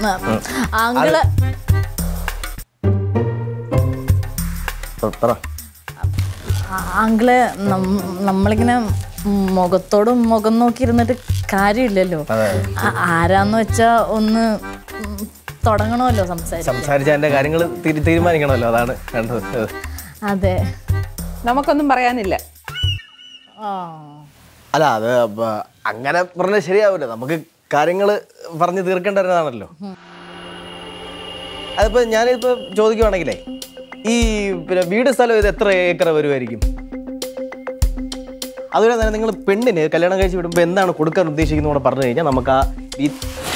Ankle പറ ankle നം- നമ്മളിങ്ങനെ മുഖത്തോടും മുഖം നോക്കി ഇരുന്നിട്ട് കാര്യമില്ലല്ലോ ആ- ആരാന്ന് വെച്ചാ ഒന്ന് ഉം, തുടങ്ങണമല്ലോ സംസാരിക്കാൻ സംസാരിച്ച എൻ്റെ കാര്യങ്ങൾ തീരുമാനിക്കണമല്ലോ അതാണ് വേണ്ടത് അതെ നമുക്കൊന്നും പറയാനില്ല ആ അല്ല അത് ബ- അങ്ങനെ പറഞ്ഞാൽ ശരിയാവില്ല നമുക്ക് കാര്യങ്ങൾ പറഞ്ഞ് തീർക്കേണ്ടവരാണല്ലോ അതിപ്പോ ഞാനിപ്പോ ചോദിക്കുവാണെങ്കിലേ ഈ പിന്നെ വീട് സ്ഥലം ഇത് എത്ര ഏക്കർ വരുമായിരിക്കും അതുപോലെ തന്നെ നിങ്ങൾ പെണ്ണിന് കല്യാണം കഴിച്ച് വിടുമ്പോൾ എന്താണ് കൊടുക്കാൻ ഉദ്ദേശിക്കുന്നത് കൂടെ പറഞ്ഞു കഴിഞ്ഞാൽ നമുക്ക് ആ ഈ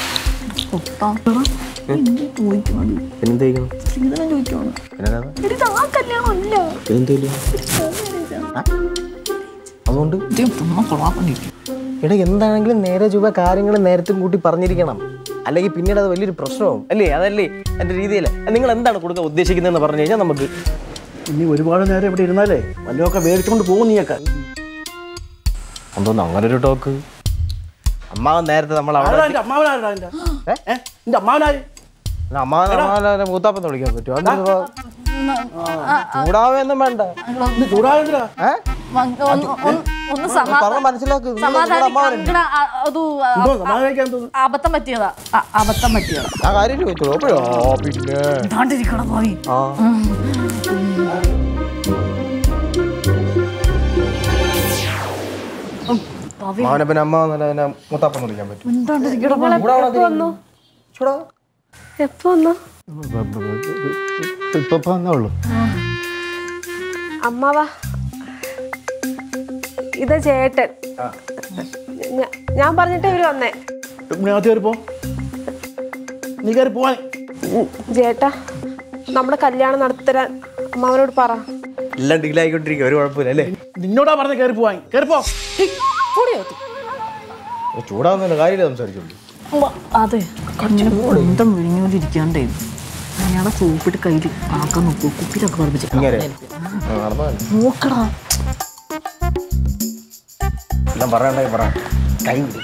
പിന്നെന്തായിരിക്കണം പിന്നെന്താ? പിന്നെന്തേലും? ആ? അതുകൊണ്ട് എടാ എന്താണെങ്കിലും നേരെ ചുവ കാര്യങ്ങൾ നേരത്തെ കൂട്ടി പറഞ്ഞിരിക്കണം അല്ലെങ്കിൽ പിന്നീട് അത് വലിയൊരു പ്രശ്നമാവും അല്ലേ അതല്ലേ എൻ്റെ രീതിയല്ലേ നിങ്ങൾ എന്താണ് കൊടുക്കാൻ ഉദ്ദേശിക്കുന്നതെന്ന് പറഞ്ഞു കഴിഞ്ഞാൽ നമുക്ക് ഇനി ഒരുപാട് നേരം ഇവിടെ ഇരുന്നാലേ വല്ലതൊക്കെ മേടിച്ചുകൊണ്ട് പോകും നീയൊക്കെ എന്തോന്ന് അങ്ങനെ ഒരു ടോക്ക് അമ്മാവൻ നേരത്തെ നമ്മൾ അവിടെ ആരാ എൻ്റെ അമ്മാവനാരാ എൻ്റെ ഏ എൻ്റെ അമ്മാവനാര് അമ്മാവനെ മൂത്താപ്പെന്ന് വിളിക്കാൻ പറ്റുമോ അതെന്തുവാ? ചൂടാവൊന്നും വേണ്ട ഇത് ചൂടാകെന്തിനാ ഏ? മങ്ക- ഒന്ന്- ഒന്ന് ഒന്ന് സമാ- പറഞ്ഞ് മനസ്സിലാക്ക് നിങ്ങൾ നിങ്ങളുടെ സമാധാനിക്ക് അമ്മാവനുണ്ട് അങ്കിള് ആ- അത് ആ- എന്തോ സമാധാനിക്കാൻ തോന്നുന്നു അബദ്ധം പറ്റിയതാ ആ, അബദ്ധം പറ്റിയതാ ആ കാര്യം ചോദിച്ചോളൂ അപ്പോഴോ പിന്നെ ഇതാണ്ടിരിക്കണം പോയി ആ മാവനെ പിന്നെ അമ്മ എന്നല്ല മുത്താപ്പെന്ന് വിളിക്കാൻ പറ്റും ചൂടാ എപ്പോ വന്നു ഇപ്പൊ വന്നേ ഉള്ളൂ അമ്മാവാ ഇത് ചേട്ടൻ ഞ- ഞാൻ പറഞ്ഞിട്ട് ഇവര് വന്നേ ഇതിനകത്ത് കയറി പോ നീ കയറി പോവാൻ ഉം, ചേട്ടാ നമ്മുടെ കല്യാണം നടത്തരാൻ അമ്മാവനോട് പറ എല്ലാം ഡീലായിക്കൊണ്ടിരിക്കും ഒരു കുഴപ്പമില്ല അല്ലേ നിന്നോടാ പറഞ്ഞ കയറി പോവാൻ കയറി പോ ചൂടാവുന്ന കാര്യമില്ല സംസാരിച്ചോളൂ ഉവ്വ, അതെ കണ്ണിന് കുന്തം വിഴിഞ്ഞോണ്ടിരിക്കാണ്ടേ അയാളെ സൂപ്പിട്ട് കയ്യിൽ ആക്കാൻ നോക്കൂ കുപ്പിയിലൊക്കെ പറപ്പിച്ച് ഇങ്ങനെ നടന്നാൽ നോക്കടാ എല്ലാം പറയണ്ടെങ്കിൽ പറ കൈ വിടും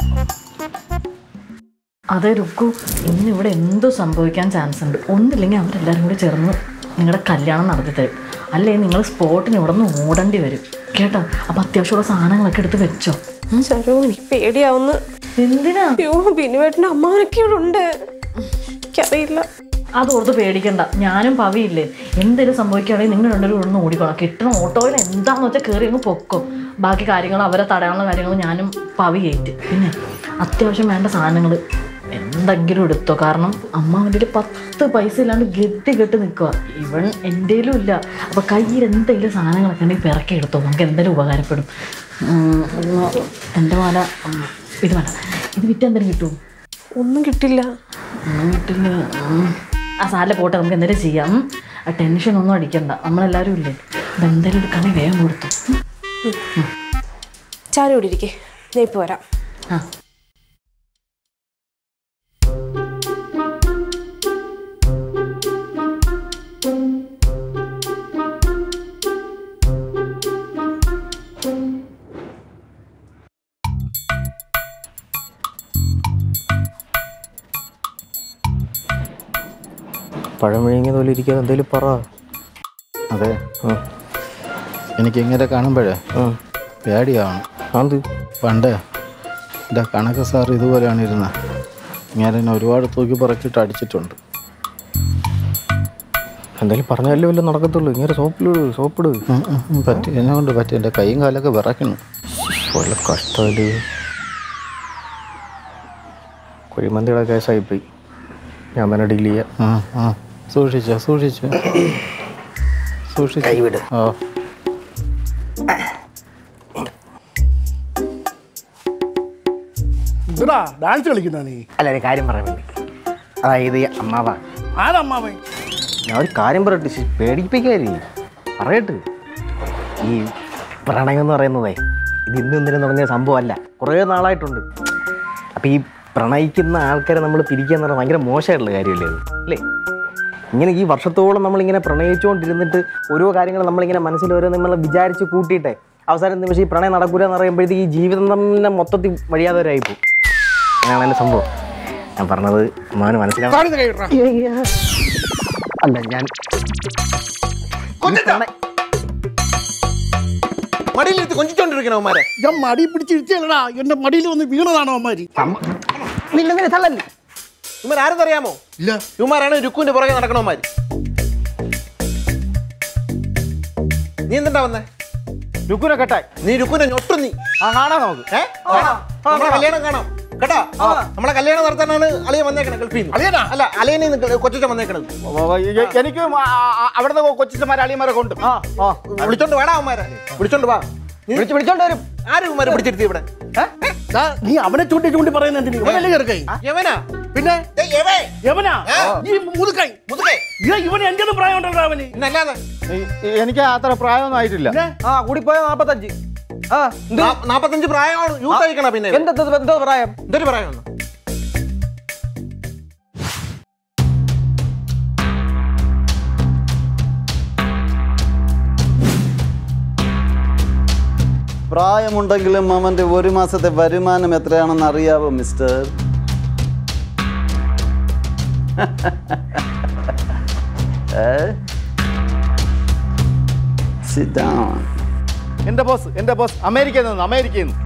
അതെ രുക്കു ഇന്ന് ഇവിടെ എന്തോ സംഭവിക്കാൻ ചാൻസ് ഉണ്ട് ഒന്നില്ലെങ്കിൽ അവരെല്ലാവരും കൂടി ചേർന്ന് നിങ്ങളുടെ കല്യാണം നടത്തി തരും അല്ലേ നിങ്ങൾ സ്പോട്ടിന് ഇവിടെ നിന്ന് ഓടേണ്ടി വരും കേട്ടോ അപ്പം അത്യാവശ്യമുള്ള സാധനങ്ങളൊക്കെ എടുത്ത് വെച്ചോ ചരോ എനിക്ക് പേടിയാവുന്നു എന്തിനാ അയ്യോ ബിനുവേട്ടൻ്റെ അമ്മാവനൊക്കെ ഇവിടെ ഉണ്ട് എനിക്കറിയില്ല അത് ഓർത്ത് പേടിക്കണ്ട ഞാനും പവിയില്ലേ എന്തെങ്കിലും സംഭവിക്കുകയാണെങ്കിൽ നിങ്ങൾ രണ്ടുപേരും ഇവിടെ നിന്ന് ഓടിക്കോളാം കിട്ടണ ഓട്ടോയിൽ എന്താന്ന് വെച്ചാൽ കയറി അങ്ങ് പൊക്കും ബാക്കി കാര്യങ്ങൾ അവരെ തടയാനുള്ള കാര്യങ്ങൾ ഞാനും പവി കയറ്റി പിന്നെ അത്യാവശ്യം വേണ്ട സാധനങ്ങൾ എന്തെങ്കിലും എടുത്തോ കാരണം അമ്മ അവൻ്റെ പത്ത് പൈസ ഇല്ലാണ്ട് ഗതി കെട്ട് നിൽക്കുക ഇവൻ എൻ്റെയിലും ഇല്ല അപ്പോൾ കയ്യിൽ എന്തെങ്കിലും സാധനങ്ങളൊക്കെ ഉണ്ടെങ്കിൽ പിറക്കി എടുത്തോ നമുക്ക് എന്തെങ്കിലും ഉപകാരപ്പെടും ഉം, ഒന്ന് എൻ്റെ മാല ഉം, ഇത് വേണ്ട ഇത് വിറ്റ് എന്തെങ്കിലും കിട്ടുമോ ഒന്നും കിട്ടില്ല ഒന്നും കിട്ടില്ല ഉം. ആ സാല പോട്ടെ നമുക്ക് എന്തെങ്കിലും ചെയ്യാം ഉം. ആ ടെൻഷൻ ഒന്നും അടിക്കണ്ട നമ്മളെല്ലാവരും ഇല്ലേ ഇതെന്തെങ്കിലും എടുക്കാണെങ്കിൽ വേഗം കൊടുത്തു ഉം. ചാരി ഇവിടെ ഇരിക്കേ ഞാൻ ഇപ്പോൾ വരാം ആ പഴം വിഴുങ്ങിയ പോലെ ഇരിക്കാതെ എന്തെങ്കിലും പറ അതെ എനിക്ക് ഇങ്ങനെ കാണുമ്പോഴേ പേടിയാണ് അത് പണ്ട് എൻ്റെ കണക്ക് സാർ ഇതുപോലെയാണ് ഇരുന്നത് ഞാൻ എന്നെ ഒരുപാട് തൂക്കി പറച്ചിട്ട് അടിച്ചിട്ടുണ്ട് എന്തെങ്കിലും പറഞ്ഞാലേ വല്ലതും നടക്കത്തുള്ളൂ ഇങ്ങനെ സോപ്പിലിട് സോപ്പിട് ഉം, ഉം, ഉം, പറ്റി എന്നെ കൊണ്ട് പറ്റി എൻ്റെ കൈയും കാലൊക്കെ വിറയ്ക്കണം വല്ല കഷ്ടമല്ലേ കുഴിമന്തിയുടെ കേസായിപ്പോയി ഞാൻ തന്നെ ഡീൽ ചെയ്യാം ആ ആ സൂക്ഷിച്ചോ സൂക്ഷിച്ചോ സൂക്ഷിച്ചു കൈവിട് ഓ ഇതാ ഡാൻസ് കളിക്കുന്ന നീ അല്ല ഒരു കാര്യം പറയാൻ വേണ്ടി അതായത് ഈ അമ്മാവ ആരാ അമ്മാവൻ ഞാൻ ഒരു കാര്യം പറയട്ടെ ശ്ശി, പേടിപ്പിക്കാരി പറയട്ടെ ഈ പ്രണയം എന്ന് പറയുന്നതേ ഇത് ഇന്നും ഇന്നലെ തുടങ്ങിയ സംഭവമല്ല കുറേ നാളായിട്ടുണ്ട് അപ്പോൾ ഈ പ്രണയിക്കുന്ന ആൾക്കാരെ നമ്മൾ പിരിക്കുക എന്ന് പറഞ്ഞാൽ ഭയങ്കര മോശമായിട്ടുള്ള കാര്യമല്ലേ അത് അല്ലേ ഇങ്ങനെ ഈ വർഷത്തോളം നമ്മളിങ്ങനെ പ്രണയിച്ചുകൊണ്ടിരുന്നിട്ട് ഓരോ കാര്യങ്ങൾ നമ്മളിങ്ങനെ മനസ്സിൽ ഓരോ നമ്മൾ വിചാരിച്ച് കൂട്ടിയിട്ടെ അവസാനം നിമിഷം ഈ പ്രണയം നടക്കൂല എന്ന് പറയുമ്പോഴത്തേക്ക് ഈ ജീവിതം തന്നെ മൊത്തത്തിൽ വഴിയാതവരായിപ്പോവും അങ്ങനെയാണ് എൻ്റെ സംഭവം ഞാൻ പറഞ്ഞത് അമ്മാവന് മനസ്സിലാവും താഴ്ന്ന് കൈ ഇടറാ. അല്ല ഞാൻ മടിയിലിരുത്തി കൊഞ്ചിച്ചോണ്ടിരിക്കണ അവന്മാരെ ഞാൻ മടി പിടിച്ചിരുത്തിയല്ലടാ എന്റെ മടിയിൽ വന്ന് വീണതാണോ അമ്മാരി നിന്നെ തള്ളല്ലേ ഇവന്മാർ ആരെന്നറിയാമോ ഇല്ല ഇവന്മാരാണ് രുക്കുവിന്റെ പുറകെ നടക്കണവന്മാര് നീ എന്തിണ്ടാ വന്നേ ലുക്കുനെ കെട്ടായി നീ രുക്കുവിനെ ഞൊട്ടു നീ ആ കാണാം നമുക്ക് ഏ കാണാം. നമ്മളെ കല്യാണം കാണാം കേട്ടോ നമ്മളെ കല്യാണം നടത്താനാണ് അളിയൻ വന്നേക്കണത് ഗൾഫിൽ നിന്ന് അളിയനാ? അല്ല അളിയനെ കൊച്ചിച്ച വന്നേക്കണത് എനിക്കും അവിടുന്ന് കൊച്ചിച്ചമാരെ അളിയന്മാരെ കൊണ്ട് ആ ആ വിളിച്ചോണ്ട് വേടാ അവന്മാരെ വിളിച്ചോണ്ട് വാ നീ- വിളിച്ച് വിളിച്ചോണ്ട് വരും ആരും ഇവന്മാരെ പിടിച്ചിരുത്തി ഇവിടെ ദാ, നീ അവനെ ചൂണ്ടി ചൂണ്ടി പറയുന്ന എന്തിനു ഇവനല്ലേ ചെറുക്കായി യവനാ പിന്നെ ഏയ് യവേ. യവനാ ഈ മുതുക്കായി മുതുകേ ഇവൻ എന്റെ ഒന്നും പ്രായം ഉണ്ടല്ലോ അവന് ഇന്നല്ലാതെ എനിക്ക് അത്ര പ്രായമൊന്നും ആയിട്ടില്ല പിന്നെ? ആ കൂടിപ്പോയ നാപ്പത്തഞ്ച് ആ നാ- നാപ്പത്തഞ്ച് പ്രായമാണ് യൂത്ത് ആയിക്കണ പിന്നെ എന്താ എന്തോ പ്രായം എന്തൊരു പറയാമെന്ന് പ്രായമുണ്ടെങ്കിലും അവൻ്റെ ഒരു മാസത്തെ വരുമാനം എത്രയാണെന്ന് അറിയാവോ മിസ്റ്റർ ഏ? Sit down. എന്റെ ബോസ് എന്റെ ബോസ് അമേരിക്കയിൽ നിന്ന് അമേരിക്കയിൽ നിന്ന്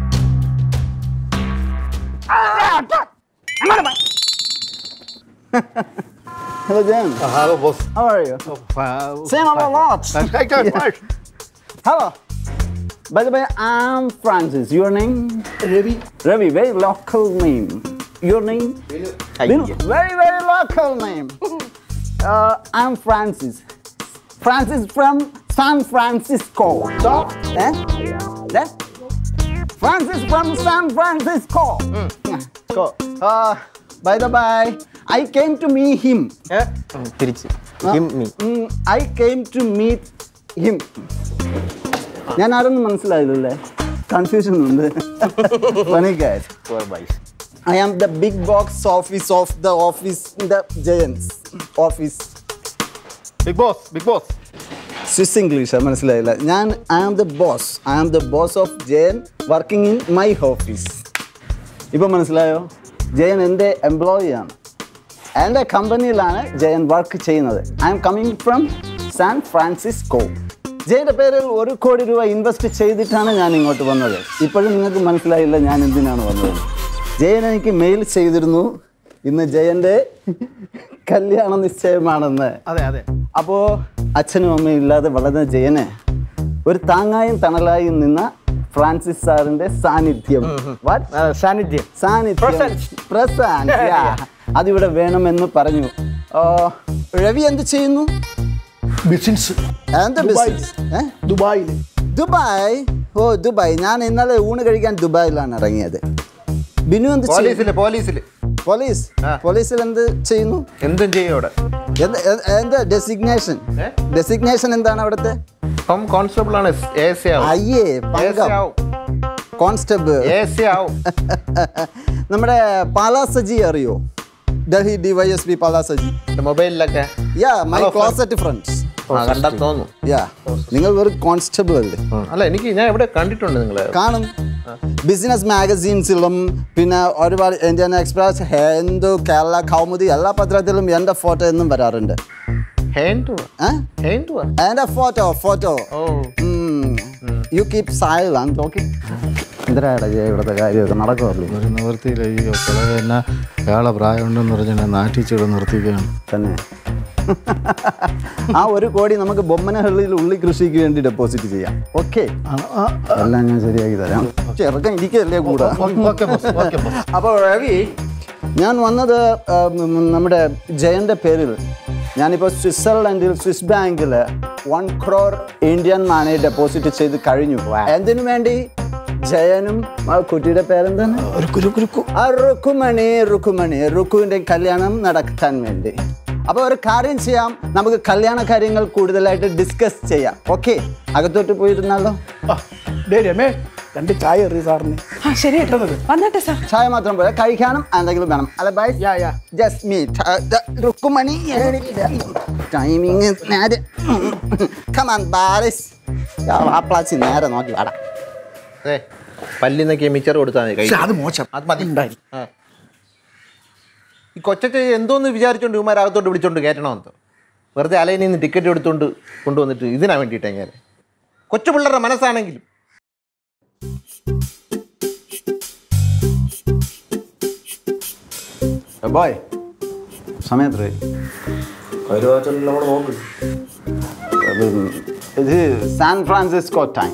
Hello, Jen. Hello boss How are you? Same a lot. Hello. By the way, I'm Francis. Your name? Ravi Ravi, very local name. Your name? Vinu. Very, very local name. Uh, I'm Francis. Francis from San Francisco. So, eh? Yeah? Francis from San Francisco. Go. Uh, by the by, I came to meet him. തിരിച്ച് Mm, I came to meet him. ഞാൻ ആരൊന്നും മനസ്സിലായില്ലല്ലേ confusion ഉണ്ട് Funny guy. I am the big box office of the office in the Giants office. Big boss big boss Swiss English മനസ്സിലായില്ല ഞാൻ I am the boss I am the boss of Jayan working in my office ഇപ്പം മനസ്സിലായോ ജയൻ എൻ്റെ employee ആണ് എൻ്റെ കമ്പനിയിലാണ് Jayan work ചെയ്യുന്നത് I am coming from San Francisco ജയൻ്റെ പേരിൽ ഒരു കോടി രൂപ ഇൻവെസ്റ്റ് ചെയ്തിട്ടാണ് ഞാൻ ഇങ്ങോട്ട് വന്നത് ഇപ്പോഴും നിങ്ങൾക്ക് മനസ്സിലായില്ല ഞാൻ എന്തിനാണ് വന്നത് ജയൻ എനിക്ക് മെയിൽ ചെയ്തിരുന്നു ഇന്ന് ജയൻ്റെ കല്യാണ നിശ്ചയമാണെന്ന് അതെ അതെ അപ്പോൾ അച്ഛനും അമ്മയും ഇല്ലാതെ വളർന്ന ജയന് ഒരു താങ്ങായും തണലായും നിന്ന ഫ്രാൻസിസ് സാറിന്റെ സാന്നിധ്യം What? സാന്നിധ്യം സാന്നിധ്യം Presence, yeah. അതിവിടെ വേണമെന്ന് പറഞ്ഞു ആ, രവി എന്ത് ചെയ്യുന്നു ബിസിനസ് എന്താ ദുബായ്. business? ഏ? ദുബായിൽ ദുബായ് ഓ ദുബായ് ഞാൻ ഇന്നലെ ഊണ് കഴിക്കാൻ ദുബായിലാണ് ഇറങ്ങിയത് ബിനു എന്ത് ചെയ്യുന്നു പോലീസില് പോലീസില് പോലീസ് ആ. പോലീസിൽ എന്ത് ചെയ്യുന്നു എന്തും ചെയ്യും അവിടെ എന്ത്- എന്ത്- എന്താ ഡെസിഗ്നേഷൻ ഏ? ഡെസിഗ്നേഷൻ എന്താണ് അവിടുത്തെ ഹോം കോൺസ്റ്റബിൾ ആണ് എ സി ആവും അയ്യേ എ സി പങ്കം ആവും കോൺസ്റ്റബിൾ എ സി ആവും നമ്മുടെ പാലാസജി അറിയോ ഡൽഹി ഡിവൈഎസ് പി പാലാസജി മൊബൈലിലൊക്കെ yeah my Hello, closest friends ആ കണ്ടാ തോന്നുന്നു യാ നിങ്ങൾ ഒരു കോൺസ്റ്റബിൾ അല്ലേ അല്ല എനിക്ക് ഞാൻ എവിടെ കണ്ടിട്ടുണ്ട് നിങ്ങള് കാണും ബിസിനസ് മാഗസീൻസിലും പിന്നെ ഒരുപാട് ഇന്ത്യൻ എക്സ്പ്രസ് ഹിന്ദു കേരള കൗമുദി എല്ലാ പത്രത്തിലും എൻ്റെ ഫോട്ടോ എന്നും വരാറുണ്ട് ഹേന്തുവാ ഏ? ഹേന്തുവാ എൻ്റെ photo photo oh you keep silent okay എന്തിനാണ് ഇവിടുത്തെ കാര്യമൊക്കെ നടക്കുമല്ലോ ഒരു നിവൃത്തിയില്ല ഈ കിളവ് എന്നെ അയാളെ പ്രായമുണ്ടെന്ന് പറഞ്ഞാൽ നാട്ടിച്ചിട നിർത്തിക്കുകയാണ് തന്നെ ആ ഒരു കോടി നമുക്ക് ബൊമ്മനഹള്ളിയിൽ ഉള്ളി കൃഷിക്ക് വേണ്ടി ഡെപ്പോസിറ്റ് ചെയ്യാം ഓക്കെ എല്ലാം ഞാൻ ശരിയാക്കി തരാം ചെറുക്കൻ ഇരിക്കല്ലേ കൂടെ ഓക്കെ ബോസ് ഓക്കെ ബോസ് അപ്പോൾ രവി ഞാൻ വന്നത് ആ, ഉം, നമ്മുടെ ജയന്റെ പേരിൽ ഞാനിപ്പോൾ സ്വിറ്റ്സർലൻഡിൽ സ്വിസ് ബാങ്കിൽ one crore Indian money deposit ചെയ്ത് കഴിഞ്ഞു എന്തിനു വേണ്ടി ജയനും ആ കുട്ടിയുടെ പേരെന്താണ് ആ റുക്കുമണി റുക്കുമണി റുക്കുവിന്റെ കല്യാണം നടക്കാൻ വേണ്ടി അപ്പോൾ ഒരു കാര്യം ചെയ്യാം നമുക്ക് കല്യാണ കാര്യങ്ങൾ കൂടുതലായിട്ട് ഡിസ്കസ് ചെയ്യാം ഓക്കെ അകത്തോട്ട് പോയിരുന്നാലോ ഡേ രമേ രണ്ട് ചായ എറിയ സാറിന് ആ ശരി കേട്ടോ വന്നട്ടെ സാർ ചായ മാത്രം പോരാ കഴിക്കാനും എന്തെങ്കിലും വേണം അല്ല bye yeah yeah just meet Rukmani timing നേരെ കമാൻ ബാരിസ് ആ പ്ലാച്ചി നേരെ നോക്കി വാടാ ഏ പല്ലിന്നൊക്കെ മിച്ചർ കൊടുത്താൽ മതി പക്ഷെ കഴിക്കാൻ. അത് മോശം അത് മതി ഉണ്ടായി ആ. ഈ കൊച്ചച്ച എന്തോന്ന് വിചാരിച്ചോണ്ട് ഇവന്മാരകത്തോട്ട് വിളിച്ചോണ്ട് കയറ്റണമെന്ന് വെറുതെ അലയിൽ നിന്ന് ടിക്കറ്റ് എടുത്തോണ്ട് കൊണ്ടുവന്നിട്ട് ഇതിനാ വേണ്ടിയിട്ട് എങ്ങനെ കൊച്ചു പിള്ളേരുടെ മനസ്സാണെങ്കിലും ബോയ് സമയത്ര ഇത് സാൻ ഫ്രാൻസിസ്കോ ടൈം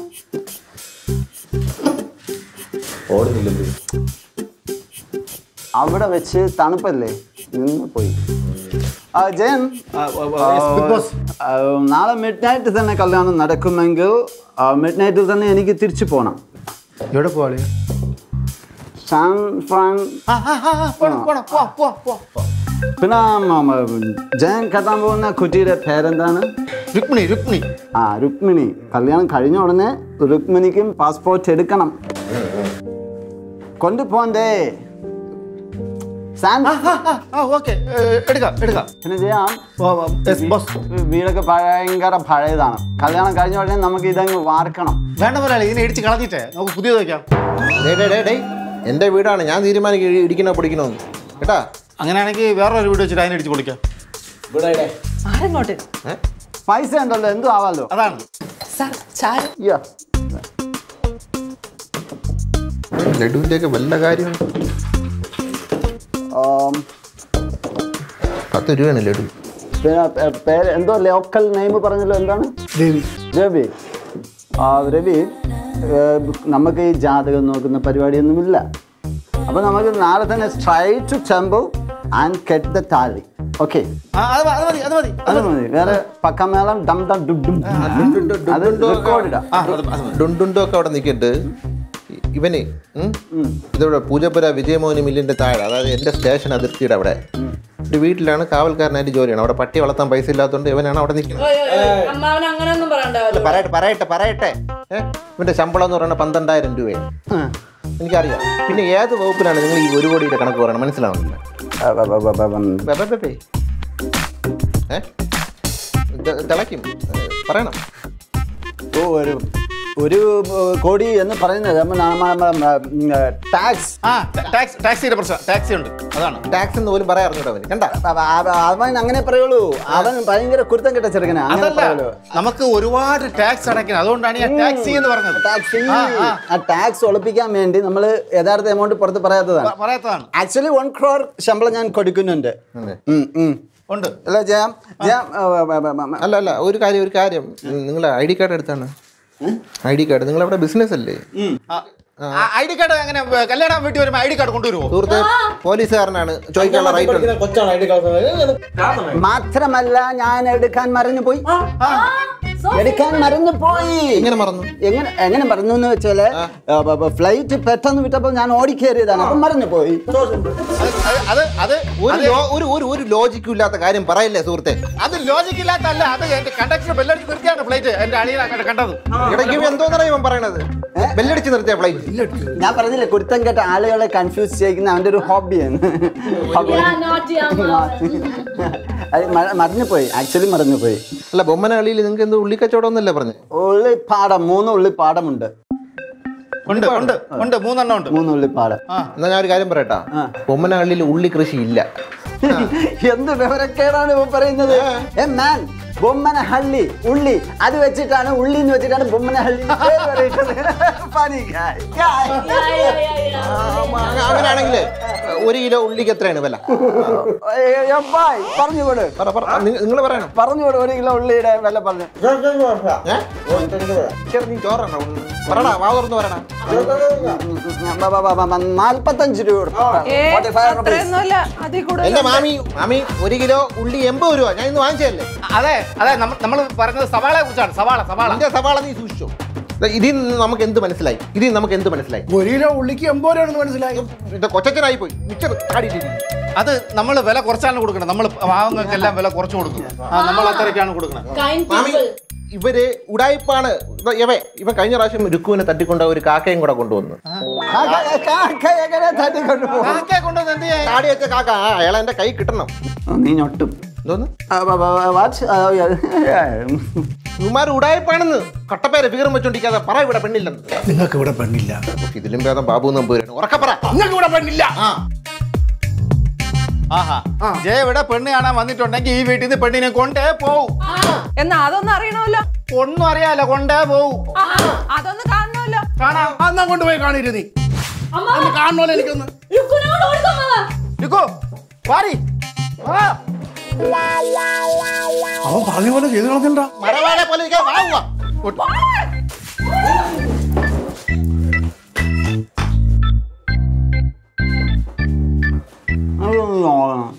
അവിടെ വെച്ച് തണുപ്പല്ലേ നിന്ന് പോയി ആ, ജയൻ ആ, നാളെ മിഡ് നൈറ്റ് തന്നെ കല്യാണം നടക്കുമെങ്കിൽ മിഡ് നൈറ്റിൽ തന്നെ എനിക്ക് തിരിച്ചു പോകണം എവിടെ പോവാളിയ സാൻ ഫ്രാൻ പിന്നെ മ- മ- ജയൻ കെട്ടാൻ പോകുന്ന കുട്ടിയുടെ പേരെന്താണ് രുക്മിണി രുക്മിണി ആ രുക്മിണി കല്യാണം കഴിഞ്ഞ ഉടനെ രുക്മിണിക്കും പാസ്പോർട്ട് എടുക്കണം കൊണ്ടുപോണ്ടേ സാൻ ഓക്കെ എടുക്കാം എടുക്കാം പിന്നെ ചെയ്യാം ബസ് വീടൊക്കെ ഭയങ്കര പഴയതാണ് കല്യാണം കഴിഞ്ഞ ഉടനെ നമുക്ക് ഇതങ്ങ് വാർക്കണം വേണ്ട പോലെ ഇതിനെ ഇടിച്ച് കളഞ്ഞിട്ട് നമുക്ക് പുതിയത് വയ്ക്കാം ഡേ ഡേ ഡേ ഡേ എൻ്റെ വീടാണ് ഞാൻ തീരുമാനിക്കും ഇടിക്കണോ പിടിക്കണോന്ന് കേട്ടാ അങ്ങനെയാണെങ്കിൽ വേറൊരു വീട് വെച്ചിട്ട് അതിനെ ഇടിച്ച് പൊളിക്കാം ആരെങ്ങോട്ട് പൈസ ഉണ്ടല്ലോ എന്തും ആവാലോ അതാണ് സാർ ചായ Yeah. ലഡുവിൻ്റെ ഒക്കെ വല്ല കാര്യം Um, പത്ത് രൂപയാണ് ലഡു പിന്നെ പേ- പേര് എന്തോ ലോക്കൽ നെയിം പറഞ്ഞല്ലോ എന്താണ് രവി രവി ആ രവി ഏ, നമുക്ക് ഈ ജാതകം നോക്കുന്ന പരിപാടിയൊന്നുമില്ല അപ്പോൾ നമുക്ക് നാളെ തന്നെ straight to temple and get the thali okay ആ, അത് മതി, അത് മതി അത് മതി അത് മതി വേറെ പക്കമേളം ഡം ഡം ഡും ഡും അത് റെക്കോർഡ് ഇടാം ആ അത് അത് മതി. ഡുണ്ടുണ്ടോ ഒക്കെ അവിടെ നിൽക്കിട്ട് ഇവന് ഉം, ഇതിവിടെ പൂജപ്പുര വിജയമോഹനി മില്ലിന്റെ താഴെ അതായത് എൻ്റെ സ്റ്റേഷൻ അതിർത്തിയുടെ അവിടെ ഒരു വീട്ടിലാണ് കാവൽക്കാരനായിട്ട് ജോലിയാണ് അവിടെ പട്ടി വളർത്താൻ പൈസ ഇല്ലാത്തതുകൊണ്ട് ഇവനാണ് അവിടെ നിൽക്കുന്നത് അമ്മാവൻ അങ്ങനെയൊന്നും പറയണ്ടാവല്ലോ അല്ല, പറയട്ടെ പറയട്ടെ പറയട്ടെ ഏ? ഇവന്റെ ശമ്പളം എന്ന് പറയുന്നത് പന്ത്രണ്ടായിരം രൂപയാണ് എനിക്കറിയാം പിന്നെ ഏത് വകുപ്പിലാണ് നിങ്ങൾ ഈ ഒരു കോടിയുടെ കണക്ക് പറയണം മനസ്സിലാവുന്നില്ല ആ, ബ- ബ- ബ- ബ- ബ- ബെ- ബെ- ബെ- ബെ. ഏ ത- തിളയ്ക്കും ഏ, പറയണം ഓ ഒരു ഒരു കോടി എന്ന് പറയുന്നത് ടാക്സ് ആ ടാക്സ് ടാക്സിയുടെ പ്രശ്നം ടാക്സി ഉണ്ട് അതാണ് ടാക്സ് എന്ന് പോലും പറയാറുണ്ട് അവന് കണ്ട അവൻ അങ്ങനെ പറയുള്ളൂ അവൻ ഭയങ്കര കുരുത്തം കെട്ട ചെറുക്കനാ അങ്ങനെ അതല്ല പറയുള്ളൂ നമുക്ക് ഒരുപാട് ടാക്സ് അടയ്ക്കണം അതുകൊണ്ടാണ് ഞാൻ ടാക്സി എന്ന് പറഞ്ഞത് ടാക്സ് ആ, ആ. ആ ടാക്സ് ഒളിപ്പിക്കാൻ വേണ്ടി നമ്മൾ യഥാർത്ഥ എമൗണ്ട് പുറത്ത് പറയാത്തതാണ് പ- പറയാത്തതാണ് ആക്ച്വലി വൺ ക്രോർ ശമ്പളം ഞാൻ കൊടുക്കുന്നുണ്ട് അതെ. ഉം, ഉം. ഉണ്ട് അല്ല ജയാം ജയാം ആ, ആ, ആ, ആ, ആ, അല്ല അല്ല ഒരു കാര്യം ഒരു കാര്യം നിങ്ങൾ ഐ ഡി കാർഡ് എടുത്താണ് ഐ ഡി കാർഡ് നിങ്ങൾ അവിടെ ബിസിനസ് അല്ലേ ഐ ഡി കാർഡ് അങ്ങനെ ഏ, കല്യാണം വീട്ടിൽ വരുമ്പോൾ ഐ ഡി കാർഡ് കൊണ്ടുവരുമോ സുഹൃത്തെ പോലീസുകാരനാണ് ചോദിക്കാനുള്ള റൈറ്റ് ഉണ്ട് മാത്രമല്ല ഞാൻ എടുക്കാൻ മറന്നു പോയി എടുക്കാൻ മറന്നു പോയി എങ്ങനെ മറന്നു എങ്ങനെ എങ്ങനെ മറന്നു എന്ന് വെച്ചാല് ഫ്ലൈറ്റ് പെട്ടെന്ന് വിട്ടപ്പോൾ ഞാൻ ഓടിക്കേറിയതാണ് അപ്പം മറന്നു പോയി അത് അത് ഒരു ലോ- ഒരു ഒരു ഒരു ലോജിക്കും ഇല്ലാത്ത കാര്യം പറയില്ലേ സുഹൃത്തെ അത് ലോജിക് ഇല്ലാത്തല്ല അത് എന്റെ കണ്ടക്ടർ ബെല്ലടിച്ച് നിർത്തിയാണ് ഫ്ലൈറ്റ് എന്റെ അളിയനെ കണ്ടത് ഇടയ്ക്ക് ഇവൻ എന്തോന്നറിയ ഇവൻ പറയണത് ബെല്ലടിച്ച് നിർത്തിയ ഫ്ലൈറ്റ് ഞാൻ പറഞ്ഞില്ലേ കുരുത്തം കേട്ട ആളുകളെ കൺഫ്യൂസ് ചെയ്യുന്ന അവന്റെ ഒരു ഹോബിയാണ് അത് മ- മറന്നുപോയി ആക്ച്വലി മറന്നുപോയി അല്ല ബൊമ്മന കളിയിൽ നിങ്ങൾക്ക് എന്തോ ഉള്ളിക്കച്ചവടം എന്നല്ലേ പറഞ്ഞു ഉള്ളിപ്പാടം മൂന്ന് ഉള്ളിപ്പാടമുണ്ട് ഉണ്ട് ഉണ്ട് ഉണ്ട് മൂന്നെണ്ണം ഉണ്ട് മൂന്ന് ഉള്ളിപ്പാടം എന്നാ ഞാൻ ഒരു കാര്യം പറയട്ടാ ആ. ബൊമ്മന കളിയിൽ ഉള്ളി കൃഷി ഇല്ല എന്ത് വിവരക്കേടാണ് ഇവൻ പറയുന്നത് ഏ മാൻ ബൊമ്മനഹള്ളി ഉള്ളി അത് വെച്ചിട്ടാണ് ഉള്ളി എന്ന് വെച്ചിട്ടാണ് ബൊമ്മനഹള്ളി എന്ന് പേര് പറയുന്നത്. Funny guy. Guy. അങ്ങനെയാണെങ്കിലേ ഒരു കിലോ ഉള്ളിക്ക് എത്രയാണ് വില ഏയ് ഏയ് ബോയ്, പറഞ്ഞുകൊട് നിങ്ങൾ പറയണം പറഞ്ഞുകൊട് ഒരു കിലോ ഉള്ളിയുടെ വില പറഞ്ഞു ഏ? ചേട്ടാ, നീ ചോറാണോ പറടാ വാ തുറന്ന് പറയടാ നാൽപ്പത്തഞ്ച് രൂപ കൊടുത്തു. ഏ 45 rupees. അത്രയൊന്നുമല്ല അതിൽ കൂടുതൽ എന്റെ മാമി മാമി ഒരു കിലോ ഉള്ളി എൺപത് രൂപ ഞാൻ ഇന്ന് വാങ്ങിച്ചതല്ലേ അതെ അതെ നമ്മൾ പറഞ്ഞത് സവാളയെ കുറിച്ചാണ് സവാള സവാള എന്റെ സവാള നീ സൂക്ഷിച്ചോ ദാ ഇതിൽ നിന്ന് നമുക്ക് എന്ത് മനസ്സിലായി ഇതിൽ നിന്ന് നമുക്ക് എന്ത് മനസ്സിലായി ഒരു കിലോ ഉള്ളിക്ക് എൺപത് രൂപയാണെന്ന് മനസ്സിലായി ഇത് കൊച്ചനായി പോയി മിച്ചർ ആടിയിട്ടിരിക്കുന്നു അത് നമ്മൾ വില കുറച്ചാണ് കൊടുക്കണം നമ്മൾ പാവങ്ങൾക്കെല്ലാം വില കുറച്ച് കൊടുക്കും ആ നമ്മൾ അത്രയ്ക്കാണ് കൊടുക്കണം മാമി ഇവര് ഉടായിപ്പാണ് ഇവ ഇവ ഇവൻ കഴിഞ്ഞ പ്രാവശ്യം രുക്കുവിനെ തട്ടിക്കൊണ്ട് ഒരു കാക്കയും കൂടെ കൊണ്ടുവന്നു കാക്ക- കാക്ക എങ്ങനെ തട്ടിക്കൊണ്ട് പോകും? കാക്കയെ കൊണ്ടുവന്ന് എന്ത് ചെയ്യാൻ താടി വെച്ച കാക്ക ആ അയാളെ എന്റെ കൈ കിട്ടണം നീ ഞൊട്ടും എന്തോന്ന് ആ, ബ- ബ- what? ആ, ഇവന്മാർ ഉടായിപ്പാണെന്ന് കട്ടപ്പേരെ ഫീറും വെച്ചോണ്ടിരിക്കാതെ പറ ഇവിടെ പെണ്ണില്ലെന്ന് നിങ്ങൾക്ക് ഇവിടെ പെണ്ണില്ല ഇതിലും ഭേദം ബാബു നമ്പൂരാണ് ഉറക്കപ്പറ നിങ്ങൾക്ക് ഇവിടെ പെണ്ണില്ല ആ ആഹാ ജയ ഇവിടെ പെണ്ണ് കാണാൻ വന്നിട്ടുണ്ടെങ്കിൽ ഈ വീട്ടിൽ നിന്ന് പെണ്ണിനെ കൊണ്ടേ പോവും എന്നാ അതൊന്നും അറിയണമല്ലോ ഒന്നും അറിയാലോ കൊണ്ടേ പോവും ആ, അതൊന്ന് കാണണമല്ലോ കാണാം അന്നാ കൊണ്ടുപോയി കാണരുത് നീ ഒന്ന് കാണണമല്ലോ എനിക്കൊന്ന് ലിക്കോ വാരി വാ. അവൻ പറഞ്ഞ പോലെ ചെയ്തു കളഞ്ഞിട്ടാ മരവാളെ പോലെ ഇരിക്കാൻ വാ ഉവ്വ. അതൊന്ന് നോക്കണം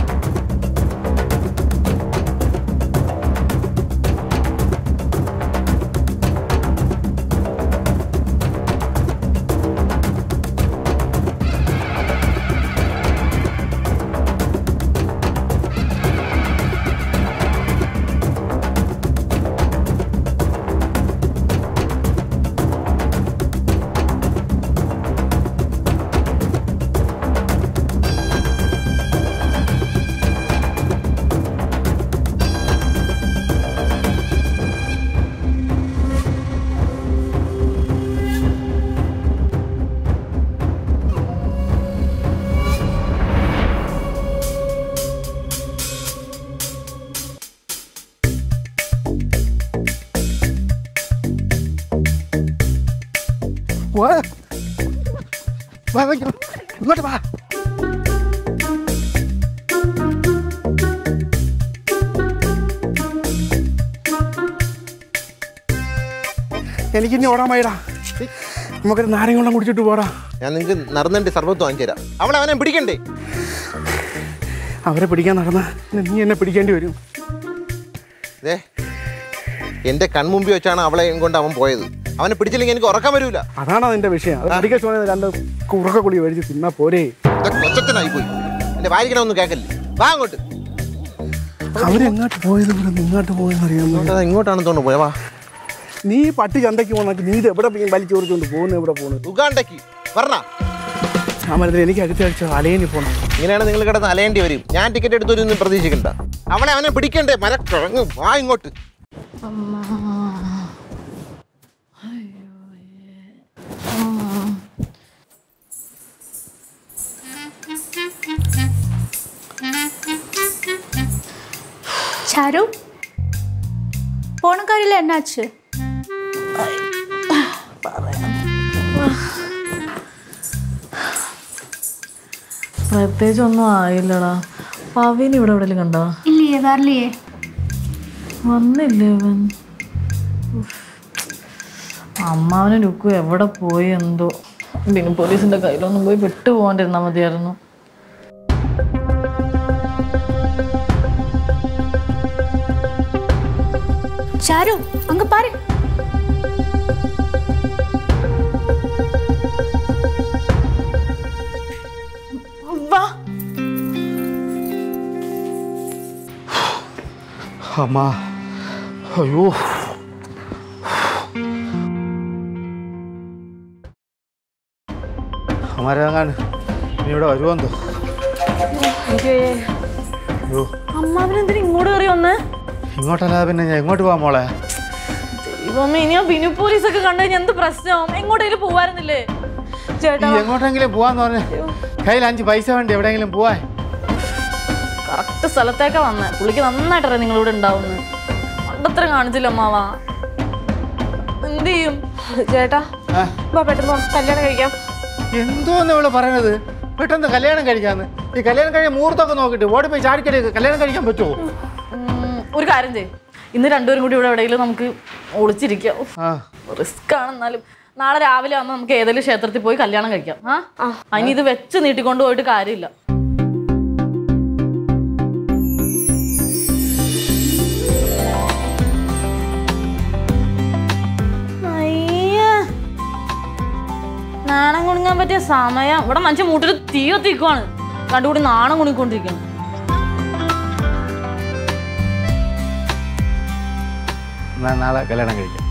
വാ വാ വാ, ഇങ്ങോട്ട് വാ എനിക്കിനി ഓടാൻ വയ്യടാ നമുക്കൊരു നാരങ്ങ വെള്ളം കുടിച്ചിട്ട് പോടാ ഞാൻ നിങ്ങൾക്ക് നടന്നിട്ട് സർബത്ത് വാങ്ങിച്ചു തരാം അവളെ അവനെ പിടിക്കണ്ടേ അവരെ പിടിക്കാൻ നടന്ന നീ എന്നെ പിടിക്കേണ്ടി വരും ദേ എൻ്റെ കൺമുമ്പിൽ വെച്ചാണ് അവളെ കൊണ്ട് അവൻ പോയത് അവനെ പിടിച്ചില്ലെങ്കിൽ എനിക്ക് ഉറക്കാൻ വരൂല അതാണ് അതിന്റെ വിഷയം അത് മെഡിക്കൽ സ്റ്റോറിൽ നിന്ന് രണ്ട് കുറുക്ക കുളി മേടിച്ച് തിന്നാ പോരേ കൊച്ചത്തിനായി പോയി എൻ്റെ വായിക്കണമെന്ന് കേൾക്കല്ലേ വാ അങ്ങോട്ട് അവരെങ്ങോട്ട് പോയത് ഇവിടെ ഇങ്ങോട്ട് പോയെന്ന് അറിയാൻ വയ്യ. ഇങ്ങോട്ടാ ഇങ്ങോട്ടാണ് തോന്നുന്നു പോയ വാ നീ പട്ടി ചന്തയ്ക്ക് പോകണമെങ്കിൽ നീ ഇത് എവിടെ പോയി വലിച്ചു ചോദിച്ചുകൊണ്ട് പോകുന്നത് എവിടെ പോകുന്നത് ഉഗാണ്ടയ്ക്ക് പറഞ്ഞ ആ മരത്തിൽ എനിക്ക് അടുത്ത ആഴ്ച അലയനി പോകണം ഇങ്ങനെയാണ് നിങ്ങൾ കിടന്ന് അലയേണ്ടി വരും ഞാൻ ടിക്കറ്റ് എടുത്തൊന്നും പ്രതീക്ഷിക്കണ്ട അവളെ അവനെ പിടിക്കണ്ടേ മരക്കിഴങ്ങ് വാ ഇങ്ങോട്ട് சாரு போன காரில் என்னாச்சு പ്രത്യേകിച്ച് ഒന്നും ആയില്ലടാ പവിൻ ഇവിടെ എവിടെയെങ്കിലും കണ്ടോ இல்லையே வரலையே വന്നില്ലേ അവൻ ഉഫ്. അമ്മാവനും ലുക്കും എവിടെ പോയി എന്തോ പിന്നെ പോലീസിന്റെ കയ്യിലൊന്നും പോയി വിട്ടു പോകാണ്ടിരുന്നാൽ മതിയായിരുന്നു சாரு அங்க பாரு വാ അമ്മ അയ്യോ അമരങ്ങാൻ ഇനി ഇവിടെ വരുമെന്തോ അയ്യോ അമ്മാവനെന്തിനാ ഇങ്ങോട്ട് കയറി വന്നേ ഇങ്ങോട്ടല്ലാതെ പിന്നെ ഞാൻ എങ്ങോട്ട് പോവാ മോളെ ദൈവമേ ഇനി ആ ബിനു പോലീസൊക്കെ കണ്ടു കഴിഞ്ഞാൽ എന്ത് പ്രശ്നം എങ്ങോട്ടേലും പോവായിരുന്നില്ലേ ചേട്ടാ ഈ എങ്ങോട്ടെങ്കിലും പോവാന്ന് പറഞ്ഞ കയ്യിൽ അഞ്ച് പൈസ വേണ്ടി എവിടെയെങ്കിലും പോവാൻ കറക്റ്റ് സ്ഥലത്തേക്കാ വന്നേ പുള്ളിക്ക് നന്നായിട്ടറിയാം നിങ്ങളിവിടെ ഉണ്ടാവുന്നു മണ്ടത്തരം കാണിച്ചില്ല അമ്മാവാ എന്ത് ചെയ്യും ചേട്ടാ വാ പെട്ടെന്ന് വാ കല്യാണം കഴിക്കാം എന്തോന്ന് ഇവള് പറയണത് പെട്ടെന്ന് കല്യാണം കഴിക്കാന്ന് ഈ കല്യാണം കഴിക്കാൻ മുഹൂർത്തമൊക്കെ നോക്കിട്ട് ഓടി പോയി ചാടിക്കടി കല്യാണം കഴിക്കാൻ പറ്റുമോ ഉം, ഒരു കാര്യം ചെയ്യും ഇന്ന് രണ്ടുപേരും കൂടി ഇവിടെ എവിടെയെങ്കിലും നമുക്ക് ഒളിച്ചിരിക്കാം ആ റിസ്ക് ആണെന്നാലും നാളെ രാവിലെ ആകുമ്പോൾ നമുക്ക് ഏതെങ്കിലും ക്ഷേത്രത്തിൽ പോയി കല്യാണം കഴിക്കാം ആ അതിന് ഇത് വെച്ച് നീട്ടിക്കൊണ്ട് പോയിട്ട് കാര്യമില്ല അയ്യേ. നാണം കുണിങ്ങാൻ പറ്റിയ സമയം ഇവിടെ മനുഷ്യൻ മൂട്ടിൽ തീ കത്തിക്കുവാണ് കണ്ടുകൂടി നാണം കുണിക്കൊണ്ടിരിക്കണം എന്നാ നാളെ കല്യാണം കഴിക്കാം